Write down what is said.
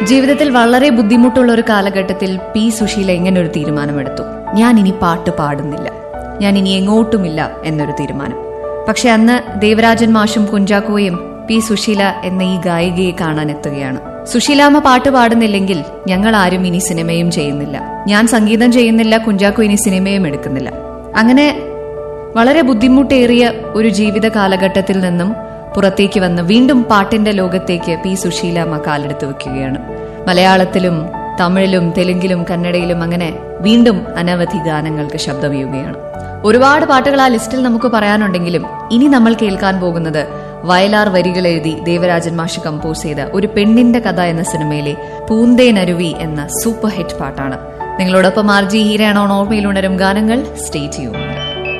ജീവിതത്തിൽ വളരെ ബുദ്ധിമുട്ടുള്ള ഒരു കാലഘട്ടത്തിൽ പി സുശീല ഇങ്ങനെ ഒരു തീരുമാനമെടുത്തു ഞാൻ ഇനി പാട്ട് പാടുന്നില്ല ഞാൻ ഇനി എങ്ങോട്ടുമില്ല എന്നൊരു തീരുമാനം പക്ഷെ അന്ന് ദേവരാജൻ മാഷും കുഞ്ചാക്കോയും പി സുശീല എന്ന ഈ ഗായികയെ കാണാൻ എത്തുകയാണ് സുശീലാമ്മ പാട്ട് പാടുന്നില്ലെങ്കിൽ ഞങ്ങൾ ആരും ഇനി സിനിമയും ചെയ്യുന്നില്ല ഞാൻ സംഗീതം ചെയ്യുന്നില്ല കുഞ്ചാക്കോ ഇനി സിനിമയും എടുക്കുന്നില്ല അങ്ങനെ വളരെ ബുദ്ധിമുട്ടേറിയ ഒരു ജീവിത കാലഘട്ടത്തിൽ നിന്നും പുറത്തേക്ക് വന്ന് വീണ്ടും പാട്ടിന്റെ ലോകത്തേക്ക് പി സുശീലാമ്മ കാലെടുത്ത് വെക്കുകയാണ് മലയാളത്തിലും തമിഴിലും തെലുങ്കിലും കന്നഡയിലും അങ്ങനെ വീണ്ടും അനവധി ഗാനങ്ങൾക്ക് ശബ്ദമേയുകയാണ് ഒരുപാട് പാട്ടുകൾ ആ ലിസ്റ്റിൽ നമുക്ക് പറയാനുണ്ടെങ്കിലും ഇനി നമ്മൾ കേൾക്കാൻ പോകുന്നത് വയലാർ വരികൾ എഴുതി ദേവരാജൻ മാഷ് കമ്പോസ് ചെയ്ത ഒരു പെണ്ണിന്റെ കഥ എന്ന സിനിമയിലെ പൂന്തേനരുവി എന്ന സൂപ്പർ ഹിറ്റ് പാട്ടാണ് നിങ്ങളോടൊപ്പം ആർ ജി ഹീരയാണോ ഓർമ്മയിലുണരും ഗാനങ്ങൾ സ്റ്റേ ചെയ്യും